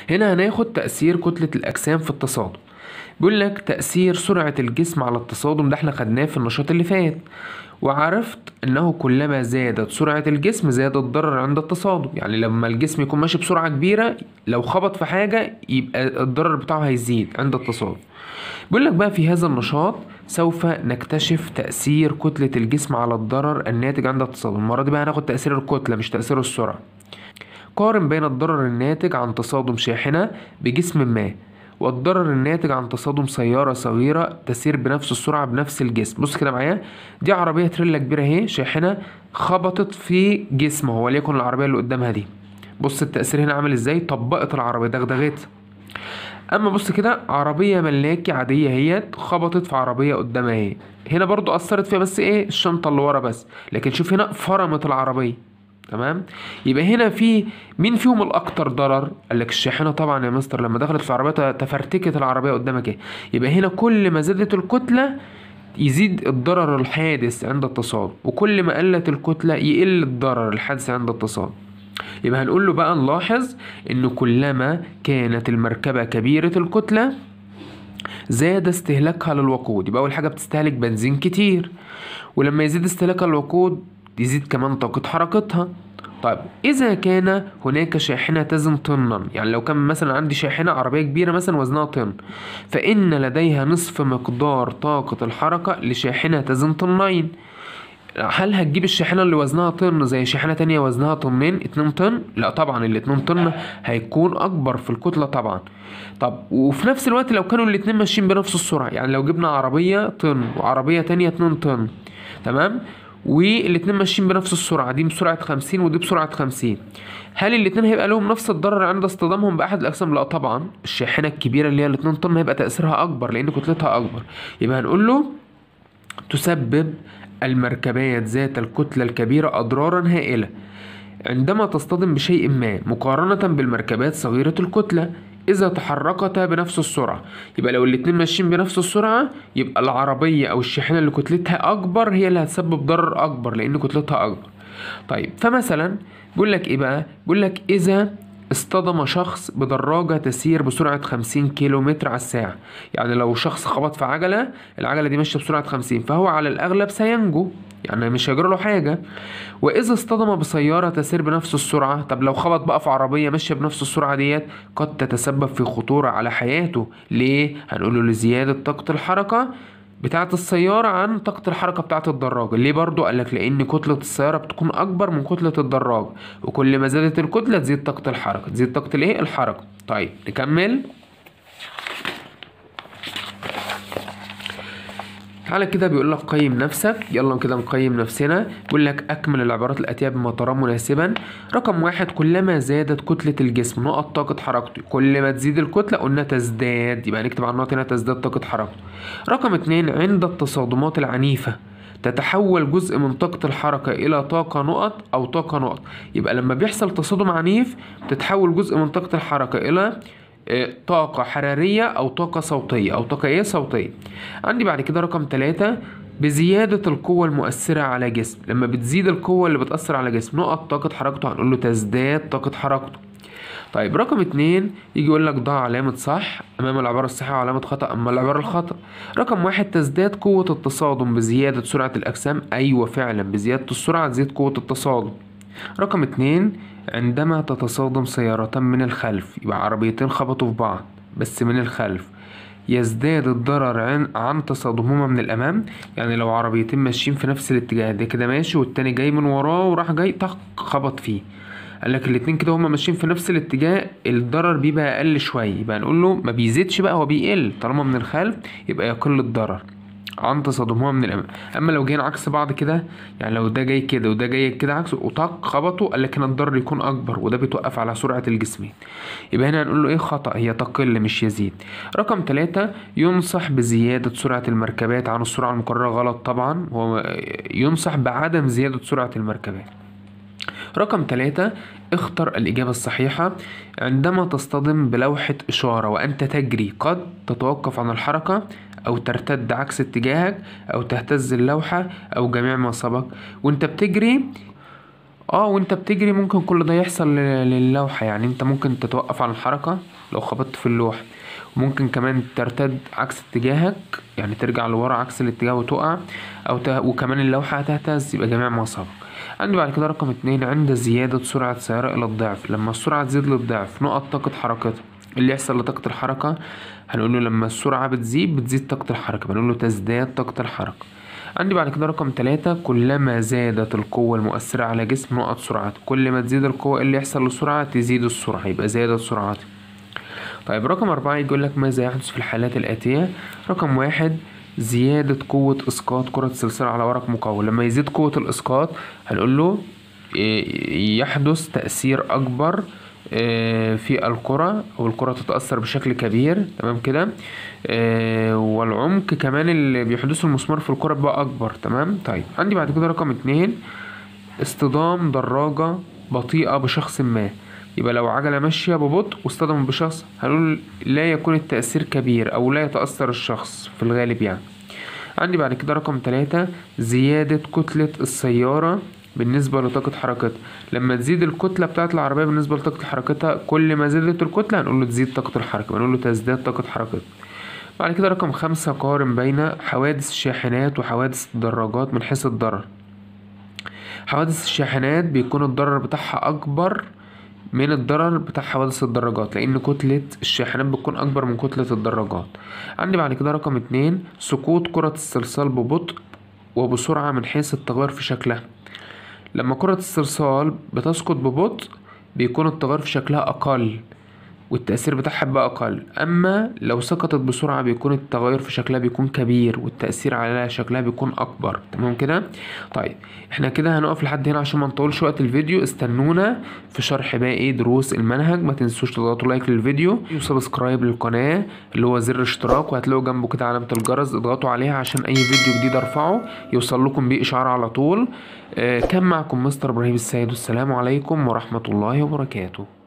هنا هناخد تأثير كتلة الأجسام في التصادم بيقول لك تأثير سرعة الجسم على التصادم ده احنا خدناه في النشاط اللي فات وعرفت انه كلما زادت سرعة الجسم زاد الضرر عند التصادم يعني لما الجسم يكون ماشي بسرعة كبيرة لو خبط في حاجة يبقى الضرر بتاعه هيزيد عند التصادم بيقول لك بقى في هذا النشاط سوف نكتشف تأثير كتلة الجسم على الضرر الناتج عند التصادم المرة دي بقى هناخد تأثير الكتلة مش تأثير السرعة قارن بين الضرر الناتج عن تصادم شاحنة بجسم ما والضرر الناتج عن تصادم سيارة صغيرة تسير بنفس السرعة بنفس الجسم بص كده معايا دي عربية تريلا كبيرة اهي شاحنة خبطت في جسم هو وليكن العربية اللي قدامها دي بص التأثير هنا عامل ازاي طبقت العربية دغدغتها اما بص كده عربيه ملاكي عاديه هي خبطت في عربيه قدامها اهي هنا برضو اثرت فيها بس ايه الشنطه اللي ورا بس لكن شوف هنا فرمت العربيه تمام يبقى هنا في مين فيهم الاكتر ضرر قال لك الشاحنه طبعا يا مستر لما دخلت في العربيه تفرتكت العربيه قدامك ايه يبقى هنا كل ما زادت الكتله يزيد الضرر الحادث عند التصادم وكل ما قلت الكتله يقل الضرر الحادث عند التصادم يبقى هنقول له بقى نلاحظ ان كلما كانت المركبة كبيرة الكتلة زاد استهلاكها للوقود يبقى اول حاجة بتستهلك بنزين كتير ولما يزيد استهلاكها للوقود يزيد كمان طاقة حركتها طيب إذا كان هناك شاحنة تزن طنا يعني لو كان مثلا عندي شاحنة عربية كبيرة مثلا وزنها طن فإن لديها نصف مقدار طاقة الحركة لشاحنة تزن طنين هل هتجيب الشاحنة اللي وزنها طن زي شاحنة تانية وزنها طنين اتنين طن لا طبعا الاتنين طن هيكون اكبر في الكتلة طبعا طب وفي نفس الوقت لو كانوا الاتنين ماشيين بنفس السرعة يعني لو جبنا عربية طن وعربية تانية اتنين طن تمام والاتنين ماشيين بنفس السرعة دي بسرعة خمسين ودي بسرعة خمسين هل الاتنين هيبقى لهم نفس الضرر عند اصطدامهم بأحد الأجسام؟ لا طبعا الشاحنة الكبيرة اللي هي الاتنين طن هيبقى تأثيرها أكبر لأن كتلتها أكبر يبقى هنقول له تسبب المركبات ذات الكتلة الكبيرة أضرارا هائلة عندما تصطدم بشيء ما مقارنة بالمركبات صغيرة الكتلة إذا تحركتا بنفس السرعة يبقى لو الاتنين ماشيين بنفس السرعة يبقى العربية أو الشاحنة اللي كتلتها أكبر هي اللي هتسبب ضرر أكبر لأن كتلتها أكبر طيب فمثلا بيقول لك إيه بقى بيقول لك إذا اصطدم شخص بدراجة تسير بسرعة 50 كيلو متر على الساعة يعني لو شخص خبط في عجلة العجلة دي ماشية بسرعة 50 فهو على الأغلب سينجو يعني مش هيجرى له حاجة وإذا اصطدم بسيارة تسير بنفس السرعة طب لو خبط بقى في عربية ماشية بنفس السرعة ديت قد تتسبب في خطورة على حياته ليه؟ هنقوله لزيادة طاقة الحركة بتاعة السيارة عن طاقة الحركة بتاعة الدراجة ليه برضو قالك لأن كتلة السيارة بتكون أكبر من كتلة الدراجة وكل ما زادت الكتلة تزيد طاقة الحركة تزيد طاقة الإيه؟ الحركة طيب نكمل تعالى كده بيقول لك قيم نفسك يلا كده نقيم نفسنا بيقول لك اكمل العبارات الاتيه بما تراه مناسبا رقم واحد كلما زادت كتله الجسم نقط طاقه حركته كل ما تزيد الكتله قلنا تزداد يبقى نكتب على النقط هنا تزداد طاقه حركته رقم اتنين عند التصادمات العنيفه تتحول جزء من طاقة الحركة إلى طاقة نقط أو طاقة نقط يبقى لما بيحصل تصادم عنيف تتحول جزء من طاقة الحركة إلى طاقة حرارية أو طاقة صوتية أو طاقة إيه صوتية عندي بعد كده رقم ثلاثة بزيادة القوة المؤثرة على جسم لما بتزيد القوة اللي بتأثر على جسم نقط طاقة حركته هنقول له تزداد طاقة حركته طيب رقم اتنين يجي يقول لك ضع علامة صح أمام العبارة الصحيحة وعلامة خطأ أما العبارة الخطأ رقم واحد تزداد قوة التصادم بزيادة سرعة الأجسام أيوة فعلا بزيادة السرعة تزيد قوة التصادم رقم اتنين عندما تتصادم سيارتان من الخلف يبقى عربيتين خبطوا في بعض بس من الخلف يزداد الضرر عن, عن تصادمهما من الامام يعني لو عربيتين ماشيين في نفس الاتجاه ده كده ماشي والتاني جاي من وراه وراح جاي طق خبط فيه قال لك الاتنين كده هما ماشيين في نفس الاتجاه الضرر بيبقى اقل شويه يبقى نقول له ما بيزيدش بقى هو بيقل طالما من الخلف يبقى يقل الضرر عن تصادمهما من الامام اما لو جايين عكس بعض كده يعني لو ده جاي كده وده جاي كده عكسه وطاق خبطوا قال لك هنا الضرر يكون اكبر وده بيتوقف على سرعه الجسمين يبقى هنا هنقول له ايه خطا هي تقل مش يزيد رقم ثلاثة ينصح بزياده سرعه المركبات عن السرعه المقرره غلط طبعا هو ينصح بعدم زياده سرعه المركبات رقم ثلاثة اختر الإجابة الصحيحة عندما تصطدم بلوحة إشارة وأنت تجري قد تتوقف عن الحركة أو ترتد عكس اتجاهك أو تهتز اللوحة أو جميع ما سبق وأنت بتجري اه وانت بتجري ممكن كل ده يحصل لل- للوحة يعني انت ممكن تتوقف عن الحركة لو خبطت في اللوحة ممكن كمان ترتد عكس اتجاهك يعني ترجع لورا عكس الاتجاه وتقع او ت... وكمان اللوحة هتهتز يبقى جميع ما سبق عندي بعد كده رقم اتنين عند زيادة سرعة السيارة إلى الضعف لما السرعة تزيد للضعف نقط طاقة حركتها اللي يحصل لطاقة الحركة هنقول له لما السرعة بتزيد بتزيد طاقة الحركة بنقول له تزداد طاقة الحركة عندي بعد كده رقم تلاتة كلما زادت القوة المؤثرة على جسم نقط سرعته كل ما تزيد القوة إيه اللي يحصل للسرعة تزيد السرعة يبقى زادت سرعته طيب رقم أربعة يقول لك ماذا يحدث في الحالات الآتية رقم واحد زيادة قوة إسقاط كرة الصلصال على ورق مقاوم لما يزيد قوة الإسقاط هنقول له إيه، يحدث تأثير أكبر إيه، في الكرة أو الكرة تتأثر بشكل كبير تمام كده إيه، والعمق كمان اللي بيحدثه المسمار في الكرة بقى أكبر تمام طيب عندي بعد كده رقم اتنين اصطدام دراجة بطيئة بشخص ما يبقى لو عجلة ماشية ببطء واصطدمت بشخص هنقول لا يكون التأثير كبير أو لا يتأثر الشخص في الغالب يعني عندي بعد كده رقم تلاتة زيادة كتلة السيارة بالنسبة لطاقة حركتها لما تزيد الكتلة بتاعة العربية بالنسبة لطاقة حركتها كل ما زادت الكتلة هنقول له تزيد طاقة الحركة هنقول له تزداد طاقة حركتها بعد كده رقم خمسة قارن بين حوادث الشاحنات وحوادث الدراجات من حيث الضرر حوادث الشاحنات بيكون الضرر بتاعها أكبر من الضرر بتاع حوادث الدراجات لأن كتلة الشاحنات بتكون أكبر من كتلة الدراجات عندي بعد كده رقم اتنين سقوط كرة الصلصال ببطء وبسرعة من حيث التغير في شكلها لما كرة الصلصال بتسقط ببطء بيكون التغير في شكلها أقل والتأثير بتاعها بقى أقل أما لو سقطت بسرعة بيكون التغير في شكلها بيكون كبير والتأثير على شكلها بيكون أكبر تمام كده طيب احنا كده هنقف لحد هنا عشان ما نطولش وقت الفيديو استنونا في شرح باقي دروس المنهج ما تنسوش تضغطوا لايك للفيديو وسبسكرايب للقناة اللي هو زر اشتراك وهتلاقوا جنبه كده علامة الجرس اضغطوا عليها عشان أي فيديو جديد أرفعه يوصل لكم بيه إشعار على طول آه كان معكم مستر إبراهيم السيد والسلام عليكم ورحمة الله وبركاته